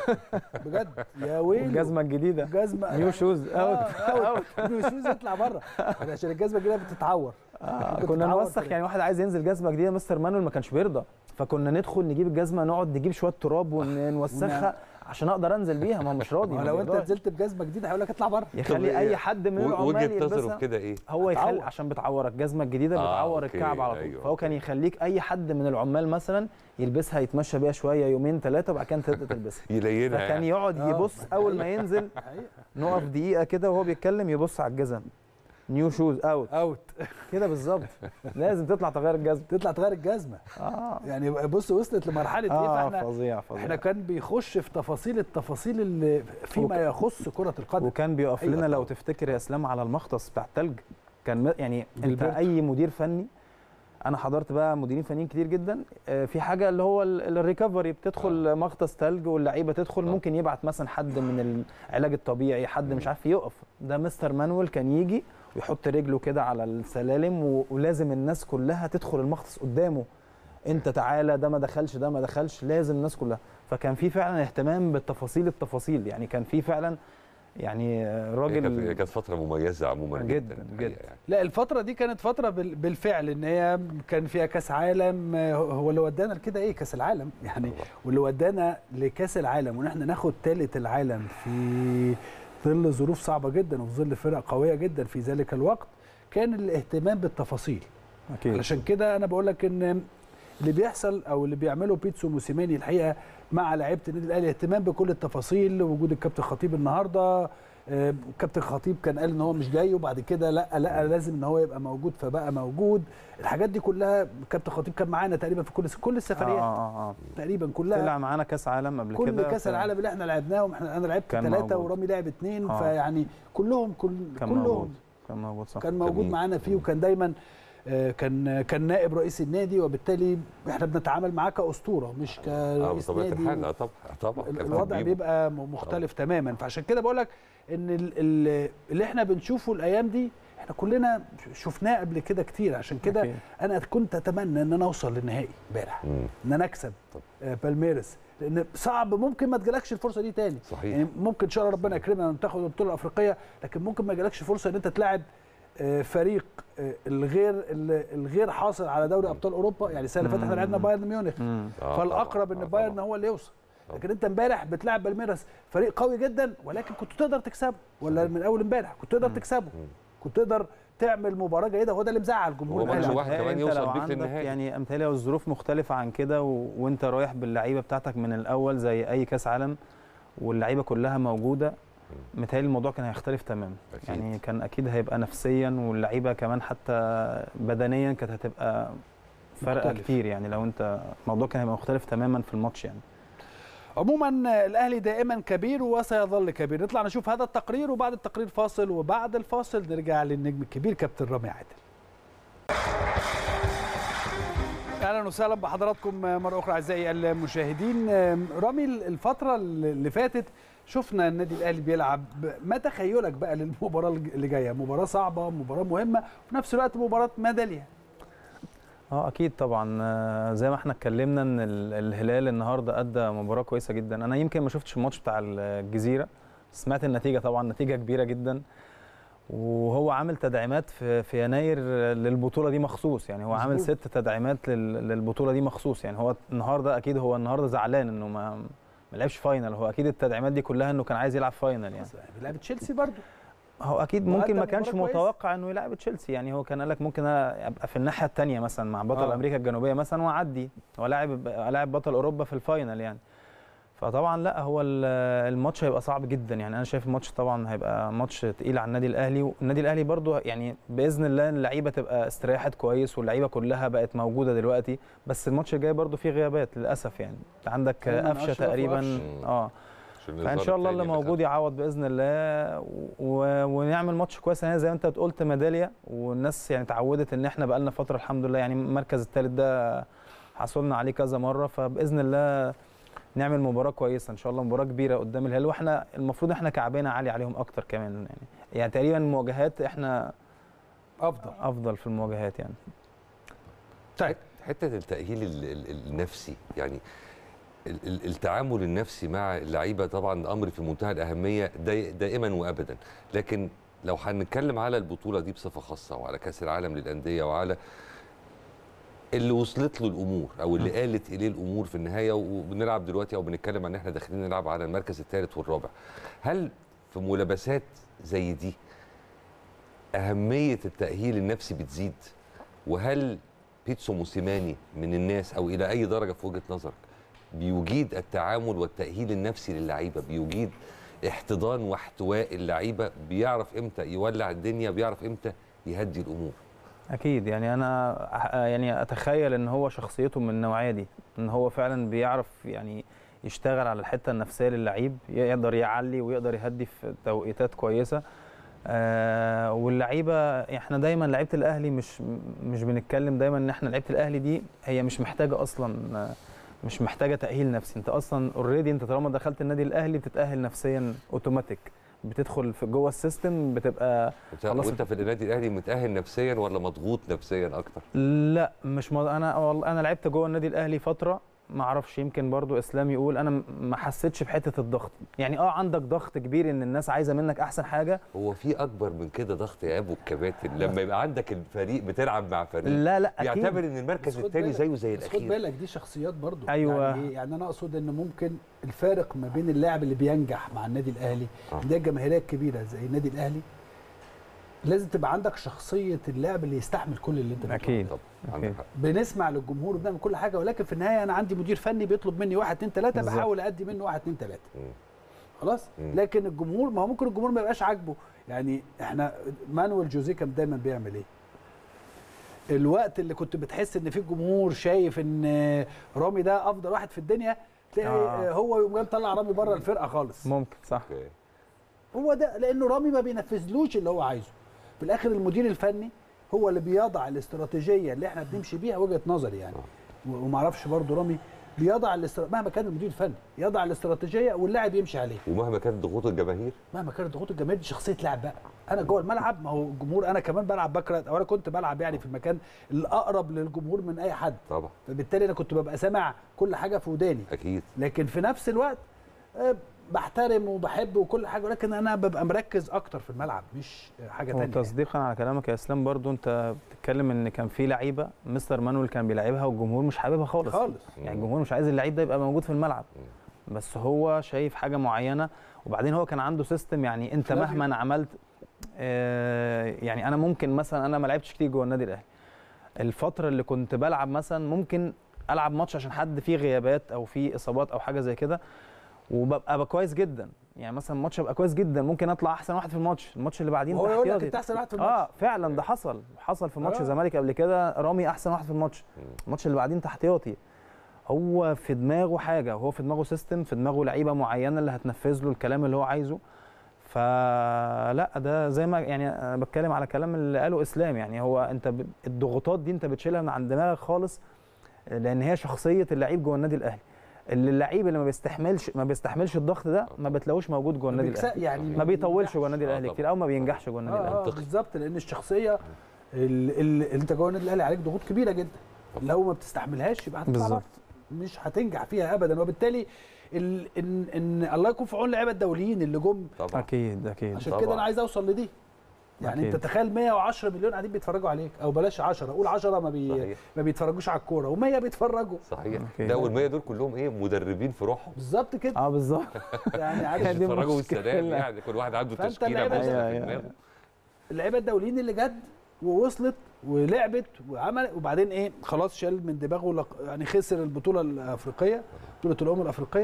بجد يا ويله الجزمه الجديده جزمه نيو شوز اوت اوت نيو شوز يطلع بره عشان الجزمه الجديده بتتعور آه كنت كنا بتعور نوسخ كده. يعني واحد عايز ينزل جزمه جديده مستر مانويل ما كانش بيرضى فكنا ندخل نجيب الجزمه نقعد نجيب شويه تراب ونوسخها عشان اقدر انزل بيها ما هو مش راضي ما ما لو انت بيرضاش. نزلت بجزمه جديده هيقول لك اطلع بره يخلي اي حد من و- العمال وجهه نظره يلبسها كده ايه؟ هو يخلي هتعور. عشان بتعورك الجزمه الجديده آه، بتعور أوكي، الكعب على طول أيوة، فهو كان أوكي. يخليك اي حد من العمال مثلا يلبسها يتمشى بيها شويه يومين ثلاثه وبعد كده تبدا تلبسها يلينها فكان يعني. يقعد آه. يبص اول ما ينزل حقيقة. نقف دقيقه كده وهو بيتكلم يبص على الجزم نيو شوز اوت اوت كده بالظبط لازم تطلع تغير الجزمه تطلع تغير الجزمه اه يعني بص وصلت لمرحله ايه اه فاحنا فظيع فظيع احنا كان بيخش في تفاصيل التفاصيل اللي فيما يخص كره القدم وكان بيقف أيوة لنا لو طبعاً. تفتكر يا اسلام على المختص بتاع التلج كان م- يعني انت جilberto. اي مدير فني انا حضرت بقى مديرين فنيين كتير جدا آه، في حاجه اللي هو ال- الريكفري بتدخل مختص تلج واللعيبه تدخل آه. ممكن يبعت مثلا حد من العلاج الطبيعي حد مش عارف يقف ده مستر مانويل كان يجي ويحط رجله كده على السلالم و- ولازم الناس كلها تدخل المختص قدامه انت تعالى ده ما دخلش ده ما دخلش لازم الناس كلها فكان في فعلا اهتمام بالتفاصيل التفاصيل يعني كان في فعلا يعني آه، هي راجل كانت كانت فتره مميزه عموما جداً، جدا الحقيقة جداً. يعني. لا الفترة دي كانت فترة بال- بالفعل ان هي كان فيها كاس عالم آه، هو اللي ودانا لكده ايه كاس العالم يعني طبعاً. واللي ودانا لكاس العالم وان احنا ناخد ثالث العالم في ظل ظروف صعبة جدا وفي ظل فرق قوية جدا في ذلك الوقت كان الاهتمام بالتفاصيل اكيد علشان كده انا بقول لك ان اللي بيحصل او اللي بيعمله بيتسو موسيماني الحقيقه مع لعيبه النادي الاهلي اهتمام بكل التفاصيل وجود الكابتن خطيب النهارده آه، الكابتن خطيب كان قال ان هو مش جاي وبعد كده لا لا لازم ان هو يبقى موجود فبقى موجود الحاجات دي كلها الكابتن خطيب كان معانا تقريبا في كل كل اه السفريات اه اه تقريبا كلها طلع معانا كاس عالم قبل كل كده كاس ف- العالم اللي احنا لعبناهم احنا انا لعبت كان ثلاثه موجود. ورامي لعب اثنين آه. فيعني كلهم كل كان كلهم موجود كان موجود صح كان موجود جميل. معانا فيه وكان دايما آه، كان كان نائب رئيس النادي وبالتالي احنا بنتعامل معاه كاسطوره مش اه كرئيس بطبيعه نادي الحال اه طبعا طبعا كان الوضع حبيبه. بيبقى م- مختلف تماما فعشان كده بقول لك ان ال- ال- اللي احنا بنشوفه الايام دي احنا كلنا شفناه قبل كده كتير عشان كده أكيد. انا كنت اتمنى ان انا اوصل للنهائي امبارح مم. ان انا اكسب طب. آه، بالميرس لان صعب ممكن ما تجيلكش الفرصه دي تاني صحيح يعني ممكن ان شاء الله ربنا يكرمنا ان تاخد البطوله الافريقيه لكن ممكن ما يجيلكش فرصه ان انت تلاعب آه، فريق آه، الغير ال- الغير حاصل على دوري ابطال اوروبا يعني السنه اللي فاتت احنا لعبنا بايرن ميونخ مم. آه فالاقرب طبعاً، ان آه بايرن طبعاً. هو اللي يوصل طبعاً. لكن انت امبارح بتلعب بالميراس فريق قوي جدا ولكن كنت تقدر تكسبه ولا من اول امبارح كنت تقدر تكسبه كنت تقدر تعمل مباراه جيده هو ده اللي مزعل الجمهور هو ماتش الأهلي. واحد متهيألي كمان أنت يوصل لو بيك عندك للنهائي. يعني امثالي لو الظروف مختلفه عن كده و... وانت رايح باللعيبه بتاعتك من الاول زي اي كاس عالم واللعيبه كلها موجوده متهيألي الموضوع كان هيختلف تماما أكيد. يعني كان اكيد هيبقى نفسيا واللعيبه كمان حتى بدنيا كانت هتبقى فرقه مختلف. كتير يعني لو انت الموضوع كان هيبقى مختلف تماما في الماتش يعني عموما الاهلي دائما كبير وسيظل كبير نطلع نشوف هذا التقرير وبعد التقرير فاصل وبعد الفاصل نرجع للنجم الكبير كابتن رامي عادل اهلا وسهلا بحضراتكم مره اخرى اعزائي المشاهدين رامي الفتره اللي فاتت شفنا النادي الاهلي بيلعب ما تخيلك بقى للمباراه اللي جايه مباراه صعبه مباراه مهمه وفي نفس الوقت مباراه ميداليه اه اكيد طبعا آه، زي ما احنا اتكلمنا ان ال- الهلال النهارده ادى مباراه كويسه جدا انا يمكن ما شفتش الماتش بتاع الجزيره سمعت النتيجه طبعا نتيجه كبيره جدا وهو عامل تدعيمات في, في يناير للبطوله دي مخصوص يعني هو عامل مظبوط. ست تدعيمات لل- للبطوله دي مخصوص يعني هو النهارده اكيد هو النهارده زعلان انه ما ما لعبش فاينل هو اكيد التدعيمات دي كلها انه كان عايز يلعب فاينل يعني لعب تشيلسي برضو هو اكيد وأدى ممكن ما مباراة كانش كويسة. متوقع انه يلعب تشيلسي يعني هو كان قال لك ممكن أنا ابقى في الناحيه الثانيه مثلا مع بطل آه. امريكا الجنوبيه مثلا واعدي والاعب الاعب بطل اوروبا في الفاينل يعني فطبعا لا هو ال- الماتش هيبقى صعب جدا يعني انا شايف الماتش طبعا هيبقى ماتش تقيل على النادي الاهلي والنادي الاهلي برضو يعني باذن الله اللعيبه تبقى استريحت كويس واللعيبه كلها بقت موجوده دلوقتي بس الماتش الجاي برضو فيه غيابات للاسف يعني أنت عندك أيمن قفشه أشرف تقريبا وقفشة. اه عشان فان الإصابة شاء الله التانية اللي بتاعته. موجود يعوض باذن الله و... ونعمل ماتش كويس يعني زي ما انت قلت ميداليه والناس يعني اتعودت ان احنا بقالنا فتره الحمد لله يعني المركز الثالث ده حصلنا عليه كذا مره فباذن الله نعمل مباراه كويسه ان شاء الله مباراه كبيره قدام الهلال واحنا المفروض احنا كعبنا عالي عليهم اكتر كمان يعني يعني تقريبا المواجهات احنا افضل افضل في المواجهات يعني طيب حته التاهيل ال- ال- النفسي يعني ال- ال- التعامل النفسي مع اللعيبه طبعا امر في منتهى الاهميه داي- دائما وابدا لكن لو هنتكلم على البطوله دي بصفه خاصه وعلى كاس العالم للانديه وعلى اللي وصلت له الامور او اللي قالت اليه الامور في النهايه وبنلعب دلوقتي او بنتكلم عن ان احنا داخلين نلعب على المركز الثالث والرابع هل في ملابسات زي دي اهميه التاهيل النفسي بتزيد وهل بيتسو موسيماني من الناس او الى اي درجه في وجهه نظرك بيجيد التعامل والتاهيل النفسي للعيبه بيجيد احتضان واحتواء اللعيبه بيعرف امتى يولع الدنيا بيعرف امتى يهدي الامور اكيد يعني انا أح- يعني اتخيل ان هو شخصيته من النوعيه دي ان هو فعلا بيعرف يعني يشتغل على الحته النفسيه للعيب يقدر يعلي ويقدر يهدي في توقيتات كويسه آه واللعيبه احنا دايما لعيبه الاهلي مش مش بنتكلم دايما ان احنا لعيبه الاهلي دي هي مش محتاجه اصلا آه، مش محتاجه تاهيل نفسي انت اصلا اوريدي انت طالما دخلت النادي الاهلي بتتاهل نفسيا اوتوماتيك بتدخل في جوه السيستم بتبقى انت خلاص. وانت في النادي الاهلي متاهل نفسيا ولا مضغوط نفسيا اكتر لا مش مض... انا والله انا لعبت جوه النادي الاهلي فتره ما اعرفش يمكن برضو اسلام يقول انا م- ما حسيتش بحته الضغط يعني اه عندك ضغط كبير ان الناس عايزه منك احسن حاجه هو في اكبر من كده ضغط يا ابو الكباتن لما يبقى عندك الفريق بتلعب مع فريق لا لا اكيد بيعتبر ان المركز بس خد الثاني بالك- زيه زي بس خد الاخير بالك دي شخصيات برضو أيوة. يعني, إيه؟ يعني انا اقصد ان ممكن الفارق ما بين اللاعب اللي بينجح مع النادي الاهلي آه. ده الجماهيريه الكبيره زي النادي الاهلي لازم تبقى عندك شخصيه اللاعب اللي يستحمل كل اللي انت بتقوله. اكيد طب عندك أوكي. حق بنسمع للجمهور وبنعمل كل حاجه ولكن في النهايه انا عندي مدير فني بيطلب مني واحد اتنين تلاته بالظبط. بحاول ادي منه واحد اتنين تلاته مم. خلاص مم. لكن الجمهور ما هو ممكن الجمهور ما يبقاش عاجبه يعني احنا مانويل جوزيه كان دايما بيعمل ايه الوقت اللي كنت بتحس ان في الجمهور شايف ان رامي ده افضل واحد في الدنيا تلاقي آه. آه. هو يقوم جاي مطلع رامي بره الفرقه خالص ممكن صح اوكي هو ده لانه رامي ما بينفذلوش اللي هو عايزه في الاخر المدير الفني هو اللي بيضع الاستراتيجيه اللي احنا بنمشي بيها وجهه نظري يعني و- وما اعرفش برضه رامي بيضع الاستر... مهما كان المدير الفني يضع الاستراتيجيه واللاعب يمشي عليها ومهما كانت ضغوط الجماهير مهما كانت ضغوط الجماهير دي شخصيه لاعب بقى انا جوه الملعب ما هو الجمهور انا كمان بلعب بكره او انا كنت بلعب يعني في المكان الاقرب للجمهور من اي حد طبعا فبالتالي انا كنت ببقى سامع كل حاجه في وداني اكيد لكن في نفس الوقت آه، بحترم وبحب وكل حاجه ولكن انا ببقى مركز اكتر في الملعب مش حاجه تانية يعني. وتصديقا على كلامك يا اسلام برضو انت بتتكلم ان كان في لعيبه مستر مانويل كان بيلعبها والجمهور مش حاببها خالص خالص يعني الجمهور مش عايز اللعيب ده يبقى موجود في الملعب بس هو شايف حاجه معينه وبعدين هو كان عنده سيستم يعني انت فلافيو. مهما عملت آه، يعني انا ممكن مثلا انا ما لعبتش كتير جوه النادي الاهلي الفتره اللي كنت بلعب مثلا ممكن العب ماتش عشان حد فيه غيابات او فيه اصابات او حاجه زي كده وببقى أبقى كويس جدا يعني مثلا ماتش ابقى كويس جدا ممكن اطلع احسن واحد في الماتش الماتش اللي بعدين وهو ده يقول لك احتياطي. انت احسن واحد في الماتش اه فعلا ده حصل حصل في ماتش آه. الزمالك قبل كده رامي احسن واحد في الماتش الماتش اللي بعدين تحتياطي هو في دماغه حاجه وهو في دماغه سيستم في دماغه لعيبه معينه اللي هتنفذ له الكلام اللي هو عايزه فلا ده زي ما يعني انا بتكلم على كلام اللي قاله اسلام يعني هو انت ب... الضغوطات دي انت بتشيلها من عن دماغك خالص لان هي شخصيه اللعيب جوه النادي الاهلي اللي اللعيب اللي ما بيستحملش ما بيستحملش الضغط ده ما بتلاقوش موجود جوه النادي بيكسب- الاهلي يعني ما بيطولش جوه بينجحش. النادي آه الاهلي طبعا. كتير او ما بينجحش جوه النادي اه الاهلي اه بالظبط لان الشخصيه اللي, اللي انت جوه النادي الاهلي عليك ضغوط كبيره جدا لو ما بتستحملهاش يبقى هتطلع بالظبط. بره. مش هتنجح فيها ابدا وبالتالي ال... ان ان الله يكون في عون اللعيبه الدوليين اللي جم طبعا اكيد اكيد عشان طبعا. كده انا عايز اوصل لدي يعني أكيد. انت تخيل 110 مليون قاعدين بيتفرجوا عليك او بلاش 10 قول 10 ما بي... صحيح ما بيتفرجوش على الكوره و100 بيتفرجوا صحيح أوكي. ده والمية دول كلهم ايه مدربين في روحهم بالظبط كده اه بالظبط يعني هي عارف دي بيتفرجوا المشكلة. والسلام يعني كل واحد عنده فأنت تشكيله اللعيبة بص أيوة، في أيوة. دماغه اللعيبه الدوليين اللي جت ووصلت ولعبت وعمل وبعدين ايه خلاص شال من دماغه لق- يعني خسر البطوله الافريقيه بطوله الامم الافريقيه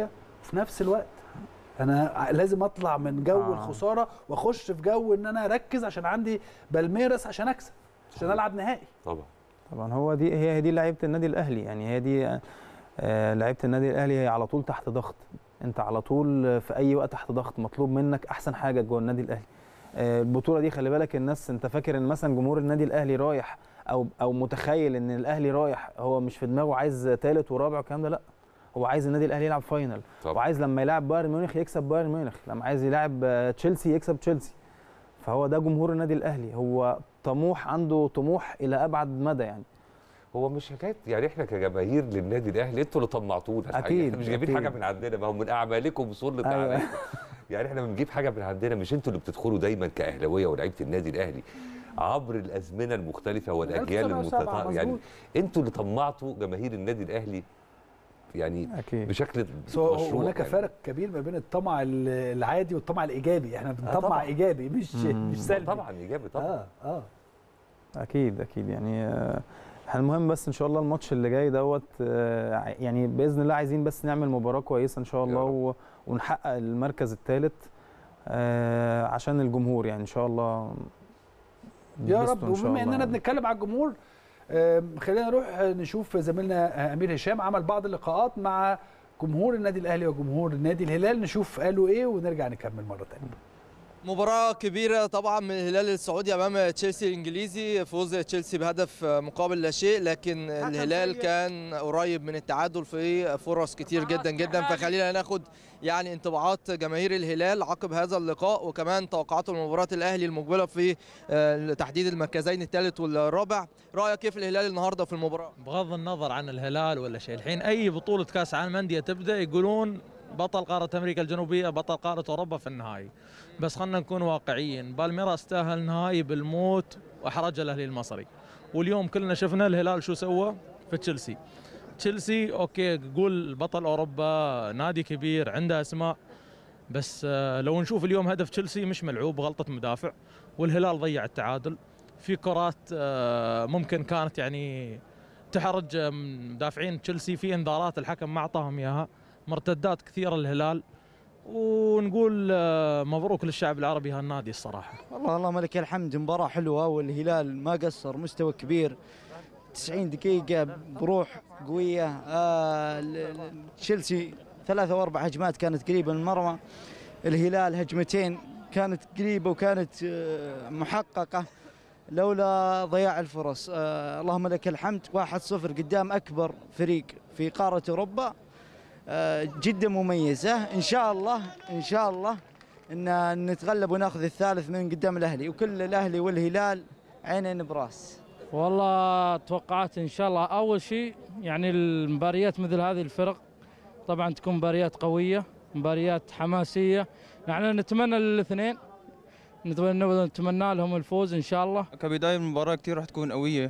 وفي نفس الوقت انا لازم اطلع من جو آه. آه. الخساره واخش في جو ان انا اركز عشان عندي بالميرس عشان اكسب عشان العب نهائي طبعا طبعا هو دي هي هي دي لعيبه النادي الاهلي يعني هي دي آه، لعيبه النادي الاهلي هي على طول تحت ضغط انت على طول في اي وقت تحت ضغط مطلوب منك احسن حاجه جوه النادي الاهلي آه، البطوله دي خلي بالك الناس انت فاكر ان مثلا جمهور النادي الاهلي رايح او او متخيل ان الاهلي رايح هو مش في دماغه عايز ثالث ورابع والكلام ده لا هو عايز النادي الاهلي يلعب فاينل طبعا وعايز لما يلعب بايرن ميونخ يكسب بايرن ميونخ لما عايز يلعب آه، تشيلسي يكسب تشيلسي فهو ده جمهور النادي الاهلي هو طموح عنده طموح الى ابعد مدى يعني هو مش حكايه يعني احنا كجماهير للنادي الاهلي انتوا اللي طمعتونا الحقيقة. أكيد، احنا مش جايبين أكيد. حاجه من عندنا ما هو من اعمالكم سلط أيوة. أيوة. يعني احنا بنجيب حاجه من عندنا مش انتوا اللي بتدخلوا دايما كاهلاويه ولاعيبه النادي الاهلي عبر الازمنه المختلفه والاجيال 1907 المتتابعه يعني مظبوط. انتوا اللي طمعتوا جماهير النادي الاهلي يعني اكيد بشكل بس هو مشروع هناك يعني. فرق كبير ما بين الطمع ال- العادي والطمع الايجابي احنا بنطمع طبعاً. ايجابي مش مم. مش سلبي طبعا ايجابي طبعا اه اه اكيد اكيد يعني آه، احنا المهم بس ان شاء الله الماتش اللي جاي دوت آه، يعني باذن الله عايزين بس نعمل مباراه كويسه ان شاء الله رب. و- ونحقق المركز الثالث عشان الجمهور يعني ان شاء الله يا نبسطوا رب إن شاء وبما الله. اننا بنتكلم على الجمهور آم، خلينا نروح نشوف زميلنا امير هشام عمل بعض اللقاءات مع جمهور النادي الاهلي وجمهور النادي الهلال نشوف قالوا ايه ونرجع نكمل مره ثانيه مباراة كبيرة طبعا من الهلال السعودي امام تشيلسي الانجليزي فوز تشيلسي بهدف مقابل لا شيء لكن الهلال كان قريب من التعادل في فرص كتير جدا جدا فخلينا ناخد يعني انطباعات جماهير الهلال عقب هذا اللقاء وكمان توقعات مباراة الاهلي المقبلة في آه، تحديد المركزين الثالث والرابع رأيك كيف الهلال النهارده في المباراة؟ بغض النظر عن الهلال ولا شيء الحين اي بطوله كاس عالم انديه تبدا يقولون بطل قاره امريكا الجنوبيه بطل قاره اوروبا في النهائي بس خلينا نكون واقعيين بالميراس تاهل نهائي بالموت واحرج الاهلي المصري واليوم كلنا شفنا الهلال شو سوى في تشيلسي تشيلسي اوكي قول بطل اوروبا نادي كبير عنده اسماء بس آه، لو نشوف اليوم هدف تشيلسي مش ملعوب غلطه مدافع والهلال ضيع التعادل في كرات آه، ممكن كانت يعني تحرج آه، مدافعين تشيلسي في انذارات الحكم ما اعطاهم اياها مرتدات كثيره للهلال ونقول آه، مبروك للشعب العربي هالنادي الصراحه والله اللهم لك الحمد مباراة حلوة والهلال ما قصر مستوى كبير 90 دقيقة بروح قوية آه ال- ال- تشيلسي ثلاثة واربع هجمات كانت قريبة من المرمى الهلال هجمتين كانت قريبة وكانت آه محققة لولا ضياع الفرص آه اللهم لك الحمد 1-0 قدام أكبر فريق في قارة أوروبا آه جدا مميزة إن شاء الله إن شاء الله ان نتغلب وناخذ الثالث من قدام الاهلي وكل الاهلي والهلال عينين براس والله توقعات ان شاء الله اول شيء يعني المباريات مثل هذه الفرق طبعا تكون مباريات قويه مباريات حماسيه يعني نتمنى للاثنين نتمنى نتمنى لهم الفوز ان شاء الله كبداية المباراة كتير راح تكون قوية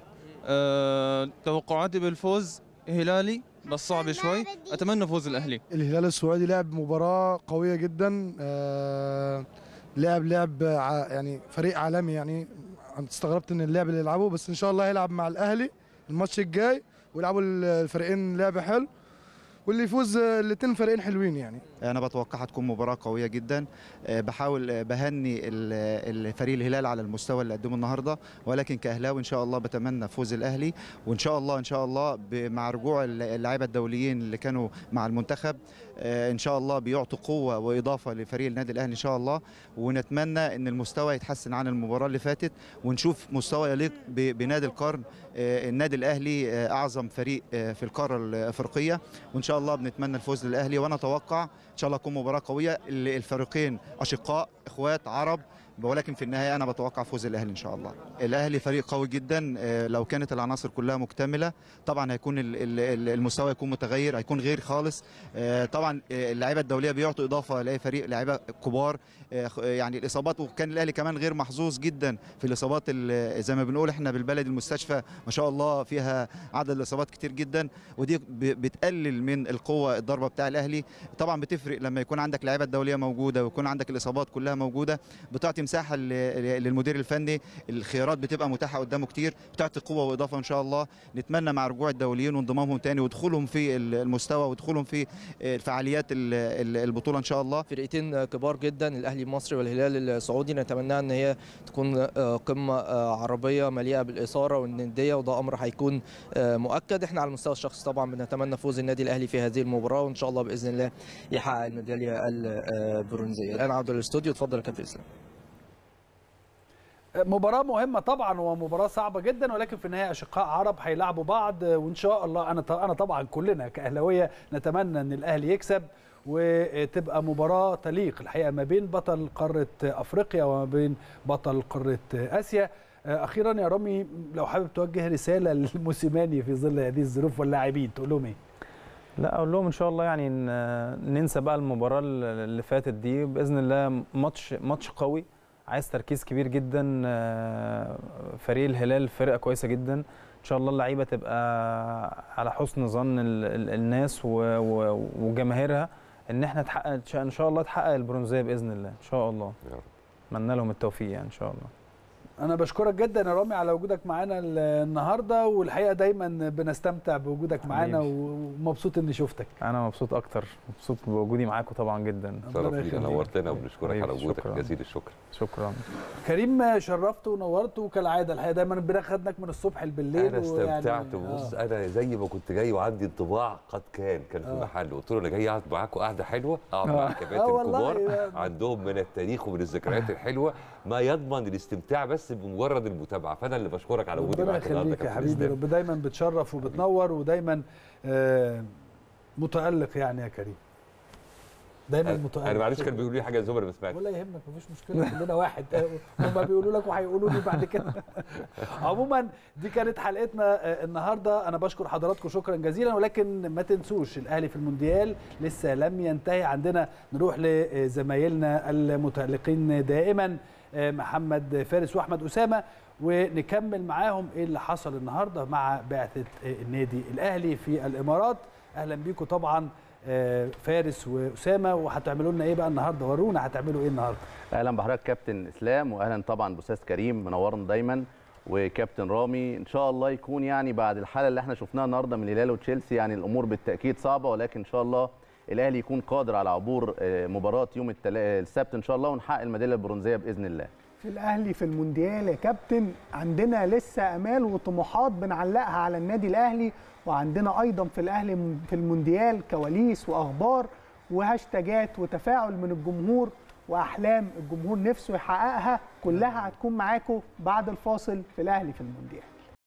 أه توقعاتي بالفوز هلالي بس صعب شوي أتمنى فوز الأهلي الهلال السعودي لعب مباراة قوية جدا آه، لعب لعب ع- يعني فريق عالمي يعني أنا استغربت ان اللعب اللي يلعبه بس ان شاء الله هيلعب مع الاهلي الماتش الجاي ويلعبوا الفريقين لعب حلو واللي يفوز الاثنين فريقين حلوين يعني انا بتوقعها تكون مباراه قويه جدا أه، بحاول أه، بهني ال- الفريق الهلال على المستوى اللي قدمه النهارده ولكن كاهلاوي ان شاء الله بتمنى فوز الاهلي وان شاء الله ان شاء الله ب- مع رجوع ال- اللعيبه الدوليين اللي كانوا مع المنتخب أه، ان شاء الله بيعطوا قوه واضافه لفريق النادي الاهلي ان شاء الله ونتمنى ان المستوى يتحسن عن المباراه اللي فاتت ونشوف مستوى يليق ب- بنادي القرن أه، النادي الاهلي أه، اعظم فريق أه، في القاره الافريقيه وان شاء الله بنتمنى الفوز للاهلي وانا اتوقع ان شاء الله تكون مباراه قويه ال- الفريقين اشقاء اخوات عرب ولكن في النهايه انا بتوقع فوز الاهلي ان شاء الله الاهلي فريق قوي جدا آه، لو كانت العناصر كلها مكتمله طبعا هيكون ال- ال- ال- المستوى يكون متغير هيكون غير خالص آه، طبعا آه، اللعيبه الدوليه بيعطوا اضافه لاي فريق لعيبه كبار آه، خ- يعني الاصابات وكان الاهلي كمان غير محظوظ جدا في الاصابات ال- زي ما بنقول احنا بالبلد المستشفى ما شاء الله فيها عدد الاصابات كتير جدا ودي ب- بتقلل من القوه الضربه بتاع الاهلي طبعا بتفرق لما يكون عندك لعيبه دوليه موجوده ويكون عندك الاصابات كلها موجوده بتعطي مساحه ل- ل- للمدير الفني الخيارات بتبقى متاحه قدامه كتير بتعطي قوه واضافه ان شاء الله نتمنى مع رجوع الدوليين وانضمامهم تاني ودخولهم في ال- المستوى ودخولهم في آه، فعاليات ال- ال- البطوله ان شاء الله فرقتين كبار جدا الاهلي المصري والهلال السعودي نتمنى ان هي تكون آه، قمه آه، عربيه مليئه بالاثاره والنديه وده امر هيكون آه، مؤكد احنا على المستوى الشخصي طبعا بنتمنى فوز النادي الاهلي في هذه المباراه وان شاء الله باذن الله يحقق الميداليه البرونزيه الان عوده للاستوديو اتفضل يا كابتن اسلام مباراة مهمة طبعا ومباراة صعبة جدا ولكن في النهاية أشقاء عرب هيلعبوا بعض وإن شاء الله أنا أنا طبعا كلنا كأهلاوية نتمنى إن الأهلي يكسب وتبقى مباراة تليق الحقيقة ما بين بطل قارة أفريقيا وما بين بطل قارة آسيا أخيرا يا رامي لو حابب توجه رسالة للموسيماني في ظل هذه الظروف واللاعبين تقول لهم إيه؟ لا اقول لهم ان شاء الله يعني ن- ننسى بقى المباراه اللي فاتت دي باذن الله ماتش ماتش قوي عايز تركيز كبير جدا آه، فريق الهلال فرقه كويسه جدا ان شاء الله اللعيبه تبقى على حسن ظن ال- ال- الناس و- و- وجماهيرها ان احنا تحقق إن شاء- ان شاء الله تحقق البرونزيه باذن الله ان شاء الله يا رب اتمنى لهم التوفيق يعني ان شاء الله أنا بشكرك جدا يا رامي على وجودك معانا ال- النهاردة والحقيقة دايما بنستمتع بوجودك معانا حبيبي. ومبسوط إني شفتك انا مبسوط اكتر مبسوط بوجودي معاكم طبعا جدا شرف ربنا لينا يخليك. نورتنا وبنشكرك على حبيبي، وجودك شكراً. جزيل الشكر شكرا كريم شرفت ونورت وكالعاده الحقيقه دايما بناخدك من الصبح بالليل انا استمتعت ويعني- بص آه. انا زي ما كنت جاي وعندي انطباع قد كان كان في آه. محل قلت له انا جاي اقعد معاكم قعده حلوه اقعد مع آه. الكباتن آه والله. الكبار عندهم من التاريخ ومن الذكريات الحلوه ما يضمن الاستمتاع بس بمجرد المتابعه فانا اللي بشكرك على وجودي ربنا معاك النهارده يخليك يا كابتن حبيبي إسلام. رب دايما بتشرف وبتنور ودايما آه، متالق يعني يا كريم دايما متالق انا معلش كان بيقولوا لي حاجه زملاء ما سمعتش ولا يهمك مفيش مشكله كلنا واحد هم بيقولوا لك وهيقولوا لي بعد كده عموما دي كانت حلقتنا آه، النهارده انا بشكر حضراتكم شكرا جزيلا ولكن ما تنسوش الاهلي في المونديال لسه لم ينتهي عندنا نروح لزمايلنا المتالقين دائما آه، محمد فارس واحمد اسامه ونكمل معاهم ايه اللي حصل النهارده مع بعثه آه، النادي الاهلي في الامارات اهلا بيكم طبعا آه، فارس واسامه وهتعملوا لنا ايه بقى النهارده ورونا هتعملوا ايه النهارده اهلا بحضرتك كابتن اسلام واهلا طبعا باستاذ كريم منورنا دايما وكابتن رامي ان شاء الله يكون يعني بعد الحاله اللي احنا شفناها النهارده من الهلال وتشيلسي يعني الامور بالتاكيد صعبه ولكن ان شاء الله الاهلي يكون قادر على عبور آه، مباراه يوم التلا- السبت ان شاء الله ونحقق الميداليه البرونزيه باذن الله في الاهلي في المونديال يا كابتن عندنا لسه امال وطموحات بنعلقها على النادي الاهلي وعندنا ايضا في الاهلي م- في المونديال كواليس واخبار وهاشتاجات وتفاعل من الجمهور واحلام الجمهور نفسه يحققها كلها هتكون معاكم بعد الفاصل في الاهلي في المونديال